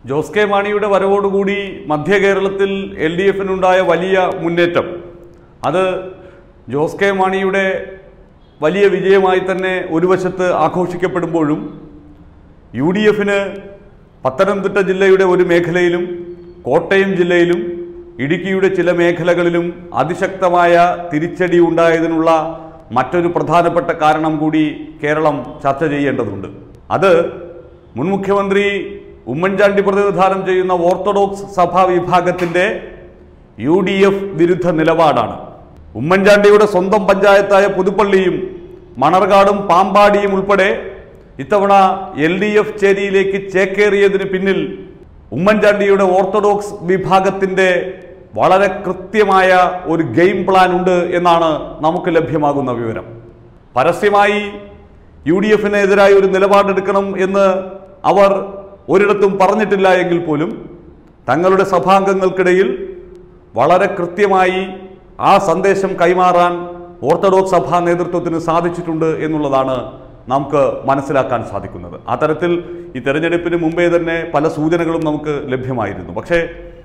Jose K മാണിയുടെ വരവോടുകൂടി മധ്യ കേരളത്തിൽ എൽ ഡി എഫിനുണ്ടായ വലിയ മുന്നേറ്റം അത് ജോസ് കെ മാണിയുടെ വലിയ വിജയമായി തന്നെ ഒരു വശത്ത് ആഘോഷിക്കപ്പെടുമ്പോഴും യു ഡി എഫിന് പത്തനംതിട്ട ജില്ലയുടെ ഒരു മേഖലയിലും കോട്ടയം ജില്ലയിലും ഇടുക്കിയുടെ ചില മേഖലകളിലും അതിശക്തമായ തിരിച്ചടി ഉണ്ടായതിനുള്ള മറ്റൊരു പ്രധാനപ്പെട്ട കാരണം കൂടി കേരളം ചർച്ച ചെയ്യേണ്ടതുണ്ട് അത് മുൻ മുഖ്യമന്ത്രി ഉമ്മൻചാണ്ടി പ്രതിനിധാനം ചെയ്യുന്ന ഓർത്തഡോക്സ് സഭാ വിഭാഗത്തിന്റെ യു ഡി എഫ് വിരുദ്ധ നിലപാടാണ് ഉമ്മൻചാണ്ടിയുടെ സ്വന്തം പഞ്ചായത്തായ പുതുപ്പള്ളിയും മണർകാടും പാമ്പാടിയും ഉൾപ്പെടെ ഇത്തവണ എൽ ഡി എഫ് ചേരിയിലേക്ക് ചേക്കേറിയതിന് പിന്നിൽ ഉമ്മൻചാണ്ടിയുടെ ഓർത്തഡോക്സ് വിഭാഗത്തിന്റെ വളരെ കൃത്യമായ ഒരു ഗെയിം പ്ലാൻ ഉണ്ട് എന്നാണ് നമുക്ക് ലഭ്യമാകുന്ന വിവരം പരസ്യമായി യു ഡി എഫിനെതിരായി ഒരു നിലപാടെടുക്കണം എന്ന് അവർ ഒരിടത്തും പറഞ്ഞിട്ടില്ല എങ്കിൽ പോലും തങ്ങളുടെ സഭാംഗങ്ങൾക്കിടയിൽ വളരെ കൃത്യമായി ആ സന്ദേശം കൈമാറാൻ ഓർത്തഡോക്സ് സഭാ നേതൃത്വത്തിന് സാധിച്ചിട്ടുണ്ട് എന്നുള്ളതാണ് നമുക്ക് മനസ്സിലാക്കാൻ സാധിക്കുന്നത് ആ തരത്തിൽ ഈ തെരഞ്ഞെടുപ്പിന് മുമ്പേ തന്നെ പല സൂചനകളും നമുക്ക് ലഭ്യമായിരുന്നു പക്ഷേ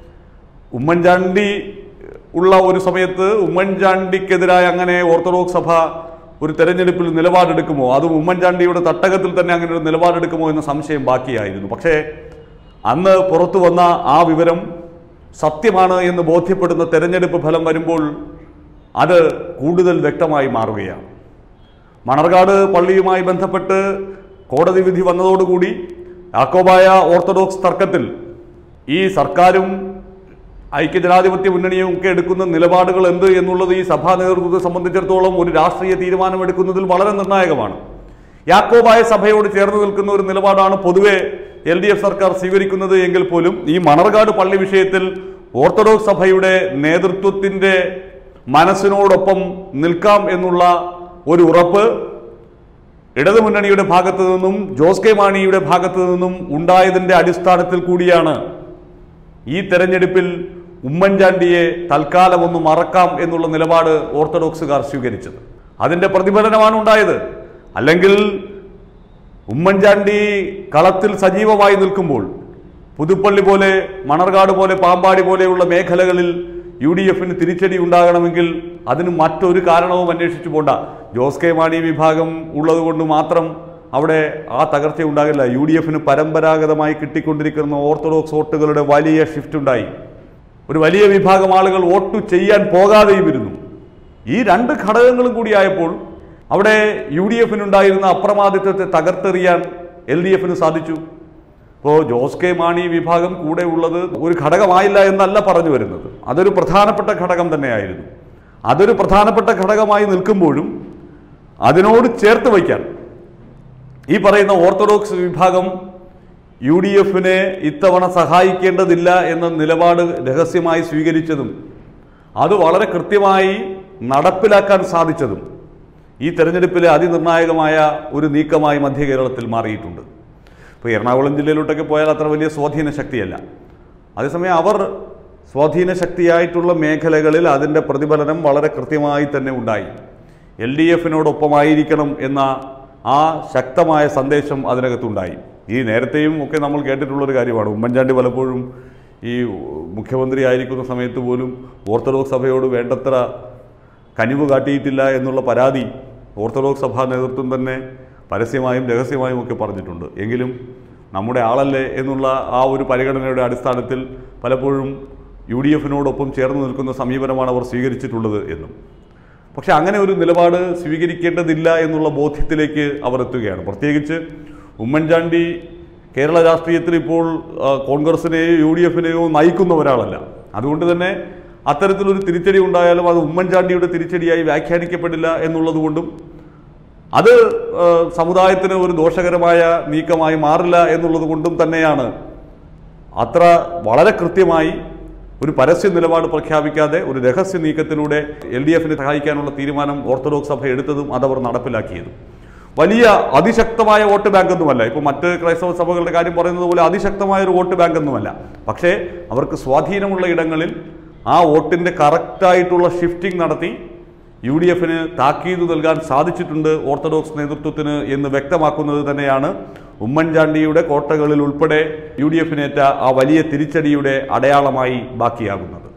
ഉമ്മൻചാണ്ടി ഉള്ള ഒരു സമയത്ത് ഉമ്മൻചാണ്ടിക്കെതിരായ അങ്ങനെ ഓർത്തഡോക്സ് സഭ ഒരു തെരഞ്ഞെടുപ്പിൽ നിലപാടെടുക്കുമോ അതും ഉമ്മൻചാണ്ടിയുടെ തട്ടകത്തിൽ തന്നെ അങ്ങനെ ഒരു നിലപാടെടുക്കുമോ എന്ന സംശയം ബാക്കിയായിരുന്നു പക്ഷേ അന്ന് പുറത്തു വന്ന ആ വിവരം സത്യമാണ് എന്ന് ബോധ്യപ്പെടുന്ന തെരഞ്ഞെടുപ്പ് ഫലം വരുമ്പോൾ അത് കൂടുതൽ വ്യക്തമായി മാറുകയാണ് മണർകാട് പള്ളിയുമായി ബന്ധപ്പെട്ട് കോടതി വിധി വന്നതോടുകൂടി യാക്കോബായ ഓർത്തഡോക്സ് തർക്കത്തിൽ ഈ സർക്കാരും ഐക്യജനാധിപത്യ മുന്നണിയും ഒക്കെ എടുക്കുന്ന നിലപാടുകൾ എന്ത് എന്നുള്ളത് ഈ സഭാ നേതൃത്വത്തെ സംബന്ധിച്ചിടത്തോളം ഒരു രാഷ്ട്രീയ തീരുമാനമെടുക്കുന്നതിൽ വളരെ നിർണായകമാണ് യാക്കോബായ സഭയോട് ചേർന്ന് നിൽക്കുന്ന ഒരു നിലപാടാണ് പൊതുവെ എൽ ഡി എഫ് സർക്കാർ സ്വീകരിക്കുന്നത് എങ്കിൽ പോലും ഈ മണർകാട് പള്ളി വിഷയത്തിൽ ഓർത്തഡോക്സ് സഭയുടെ നേതൃത്വത്തിന്റെ മനസ്സിനോടൊപ്പം നിൽക്കാം എന്നുള്ള ഒരു ഉറപ്പ് ഇടതുമുന്നണിയുടെ ഭാഗത്തു നിന്നും ജോസ് കെ മാണിയുടെ ഭാഗത്തു നിന്നും ഉണ്ടായതിന്റെ അടിസ്ഥാനത്തിൽ കൂടിയാണ് ഈ തെരഞ്ഞെടുപ്പിൽ ഉമ്മൻചാണ്ടിയെ തൽക്കാലം ഒന്ന് മറക്കാം എന്നുള്ള നിലപാട് ഓർത്തഡോക്സുകാർ സ്വീകരിച്ചത് അതിന്റെ പ്രതിഫലനമാണ് ഉണ്ടായത് അല്ലെങ്കിൽ ഉമ്മൻചാണ്ടി കളത്തിൽ സജീവമായി നിൽക്കുമ്പോൾ പുതുപ്പള്ളി പോലെ മണർകാട് പോലെ പാമ്പാടി പോലെയുള്ള മേഖലകളിൽ യു ഡി എഫിന് തിരിച്ചടി ഉണ്ടാകണമെങ്കിൽ അതിന് മറ്റൊരു കാരണവും അന്വേഷിച്ചു പോണ്ട ജോസ് കെ മാണി വിഭാഗം ഉള്ളത് കൊണ്ട് മാത്രം അവിടെ ആ തകർച്ച ഉണ്ടാകില്ല യു ഡി എഫിന് പരമ്പരാഗതമായി കിട്ടിക്കൊണ്ടിരിക്കുന്ന ഓർത്തഡോക്സ് വോട്ടുകളുടെ വലിയ ഷിഫ്റ്റ് ഉണ്ടായി ഒരു വലിയ വിഭാഗം ആളുകൾ വോട്ട് ചെയ്യാൻ പോകാതെയും ഇരുന്നു ഈ രണ്ട് ഘടകങ്ങളും കൂടിയായപ്പോൾ അവിടെ യു ഡി എഫിനുണ്ടായിരുന്ന അപ്രമാദിത്വത്തെ തകർത്തെറിയാൻ എൽ ഡി എഫിന് സാധിച്ചു ഇപ്പോൾ ജോസ് കെ മാണി വിഭാഗം കൂടെ ഉള്ളത് ഒരു ഘടകമായില്ല എന്നല്ല പറഞ്ഞു വരുന്നത് അതൊരു പ്രധാനപ്പെട്ട ഘടകം തന്നെയായിരുന്നു അതൊരു പ്രധാനപ്പെട്ട ഘടകമായി നിൽക്കുമ്പോഴും അതിനോട് ചേർത്ത് വയ്ക്കാൻ ഈ പറയുന്ന ഓർത്തഡോക്സ് വിഭാഗം യു ഡി എഫിനെ ഇത്തവണ സഹായിക്കേണ്ടതില്ല എന്ന നിലപാട് രഹസ്യമായി സ്വീകരിച്ചതും അത് വളരെ കൃത്യമായി നടപ്പിലാക്കാൻ സാധിച്ചതും ഈ തെരഞ്ഞെടുപ്പിലെ അതിനിർണായകമായ ഒരു നീക്കമായി മധ്യ കേരളത്തിൽ മാറിയിട്ടുണ്ട് ഇപ്പോൾ എറണാകുളം ജില്ലയിലോട്ടൊക്കെ പോയാൽ അത്ര വലിയ സ്വാധീന ശക്തിയല്ല അതേസമയം അവർ സ്വാധീന ശക്തിയായിട്ടുള്ള മേഖലകളിൽ അതിൻ്റെ പ്രതിഫലനം വളരെ കൃത്യമായി തന്നെ ഉണ്ടായി എൽ ഡി എഫിനോടൊപ്പമായിരിക്കണം എന്ന ആ ശക്തമായ സന്ദേശം അതിനകത്തുണ്ടായി ഈ നേരത്തെയും ഒക്കെ നമ്മൾ കേട്ടിട്ടുള്ളൊരു കാര്യമാണ് ഉമ്മൻചാണ്ടി പലപ്പോഴും ഈ മുഖ്യമന്ത്രി ആയിരിക്കുന്ന സമയത്ത് പോലും ഓർത്തഡോക്സ് സഭയോട് വേണ്ടത്ര കനിവ് കാട്ടിയിട്ടില്ല എന്നുള്ള പരാതി ഓർത്തഡോക്സ് സഭാ നേതൃത്വം തന്നെ പരസ്യമായും രഹസ്യമായും ഒക്കെ പറഞ്ഞിട്ടുണ്ട് എങ്കിലും നമ്മുടെ ആളല്ലേ എന്നുള്ള ആ ഒരു പരിഗണനയുടെ അടിസ്ഥാനത്തിൽ പലപ്പോഴും യു ഡി എഫിനോടൊപ്പം ചേർന്ന് നിൽക്കുന്ന സമീപനമാണ് അവർ സ്വീകരിച്ചിട്ടുള്ളത് എന്നും പക്ഷെ അങ്ങനെ ഒരു നിലപാട് സ്വീകരിക്കേണ്ടതില്ല എന്നുള്ള ബോധ്യത്തിലേക്ക് അവർ എത്തുകയാണ് പ്രത്യേകിച്ച് ഉമ്മൻചാണ്ടി കേരള രാഷ്ട്രീയത്തിൽ ഇപ്പോൾ ആ, കോൺഗ്രസിനെയോ യു ഡി എഫിനെയോ നയിക്കുന്ന ഒരാളല്ല അതുകൊണ്ട് തന്നെ അത്തരത്തിലൊരു തിരിച്ചടി ഉണ്ടായാലും അത് ഉമ്മൻചാണ്ടിയുടെ തിരിച്ചടിയായി വ്യാഖ്യാനിക്കപ്പെടില്ല എന്നുള്ളത് കൊണ്ടും അത് ആ, സമുദായത്തിന് ഒരു ദോഷകരമായ നീക്കമായി മാറില്ല എന്നുള്ളത് കൊണ്ടും തന്നെയാണ് അത്ര വളരെ കൃത്യമായി ഒരു പരസ്യ നിലപാട് പ്രഖ്യാപിക്കാതെ ഒരു രഹസ്യ നീക്കത്തിലൂടെ എൽ ഡി എഫിനെ സഹായിക്കാനുള്ള തീരുമാനം ഓർത്തഡോക്സ് സഭ എടുത്തതും അതവർ നടപ്പിലാക്കിയതും വലിയ അതിശക്തമായ വോട്ട് ബാങ്കൊന്നുമല്ല ഇപ്പോൾ മറ്റ് ക്രൈസ്തവ സഭകളുടെ കാര്യം പറയുന്നത് പോലെ അതിശക്തമായ ഒരു വോട്ട് ബാങ്കൊന്നുമല്ല പക്ഷേ അവർക്ക് സ്വാധീനമുള്ള ഇടങ്ങളിൽ ആ വോട്ടിൻ്റെ കറക്റ്റായിട്ടുള്ള ഷിഫ്റ്റിംഗ് നടത്തി യു ഡി എഫിന് താക്കീത് നൽകാൻ സാധിച്ചിട്ടുണ്ട് ഓർത്തഡോക്സ് നേതൃത്വത്തിന് എന്ന് വ്യക്തമാക്കുന്നത് തന്നെയാണ് ഉമ്മൻചാണ്ടിയുടെ കോട്ടകളിൽ ഉൾപ്പെടെ യു ഡി എഫിനേറ്റ ആ വലിയ തിരിച്ചടിയുടെ അടയാളമായി ബാക്കിയാകുന്നത്